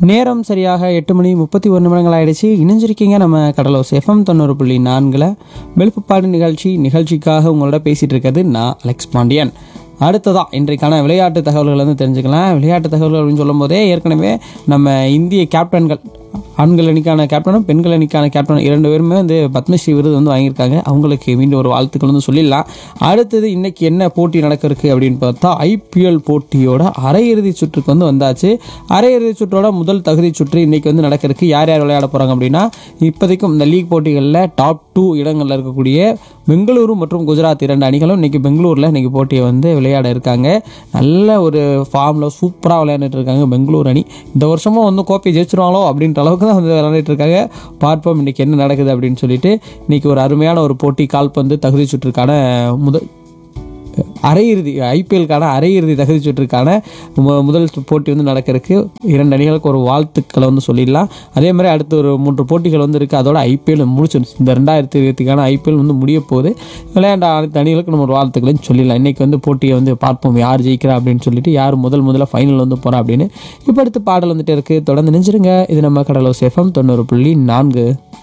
நேரம் சரியாக எட்டு மணி முப்பத்தி ஒரு நிமிடங்கள் ஆயிடுச்சு இணைஞ்சிருக்கீங்க நம்ம கடலோஸ் எஃப்எம் தொண்ணூறு புள்ளி நான்கில் வெளுப்புப்பாடு நிகழ்ச்சி நிகழ்ச்சிக்காக உங்களோட பேசிகிட்டு இருக்கிறது நான் அலெக்ஸ் பாண்டியன் அடுத்ததான் இன்றைக்கான விளையாட்டு தகவல்கள் வந்து தெரிஞ்சுக்கலாம் விளையாட்டு தகவல்கள் அப்படின்னு சொல்லும்போதே ஏற்கனவே நம்ம இந்திய கேப்டன்கள் ஆண்கள் அணிக்கான கேப்டனும் பெண்கள் அணிக்கான கேப்டனும் இரண்டு பேருமே வந்து பத்மஸ்ரீ விருது வந்து வாங்கியிருக்காங்க அவங்களுக்கு மீண்டும் ஒரு வாழ்த்துக்கள் வந்து சொல்லிடலாம் அடுத்தது இன்னைக்கு என்ன போட்டி நடக்க இருக்கு அப்படின்னு பார்த்தா ஐபிஎல் போட்டியோட அரையிறுதி சுற்றுக்கு வந்து வந்தாச்சு அரையிறுதி சுற்றோட முதல் தகுதி சுற்று இன்னைக்கு வந்து நடக்க இருக்கு யார் யார் விளையாட போறாங்க அப்படின்னா இப்போதைக்கும் இந்த லீக் போட்டிகளில் டாப் டூ இடங்களில் இருக்கக்கூடிய பெங்களூரு மற்றும் குஜராத் இரண்டு அணிகளும் இன்னைக்கு பெங்களூரில் இன்னைக்கு போட்டியை வந்து விளையாட இருக்காங்க நல்ல ஒரு ஃபார்மில் சூப்பராக விளையாண்டுட்டு இருக்காங்க பெங்களூர் அணி இந்த வருஷமும் வந்து கோப்பை ஜெயிச்சிருவாங்களோ அப்படின்ற அளவுக்கு தான் வந்து விளையாடிட்டு இருக்காங்க பார்ப்போம் இன்னைக்கு என்ன நடக்குது அப்படின்னு சொல்லிட்டு இன்னைக்கு ஒரு அருமையான ஒரு போட்டி கால்பந்து தகுதி சுற்றுக்கான முதல் அரையிறுதி ஐபிஎல்கான அரையிறுதி தகுதி சுற்றுக்கான மு- முதல் போட்டி வந்து நடக்க இருக்கு இரண்டு அணிகளுக்கு ஒரு வாழ்த்துக்களை வந்து சொல்லிடலாம் அதே மாதிரி அடுத்து ஒரு மூன்று போட்டிகள் வந்து இருக்குது அதோட ஐபிஎல் முடிச்சிருச்சு இந்த ரெண்டாயிரத்தி இருபத்திக்கான ஐபிஎல் வந்து முடிய போகுது விளையாண்ட அனைத்து அணிகளுக்கு நம்ம ஒரு வாழ்த்துக்களையும் சொல்லிடலாம் இன்றைக்கி வந்து போட்டியை வந்து பார்ப்போம் யார் ஜெயிக்கிறா அப்படின்னு சொல்லிட்டு யார் முதல் முதல்ல ஃபைனல் வந்து போகிறா அப்படின்னு இப்போ அடுத்து பாடல் வந்துட்டு இருக்குது தொடர்ந்து நினைச்சிருங்க இது நம்ம கடலோ சேஃபம் தொண்ணூறு புள்ளி நான்கு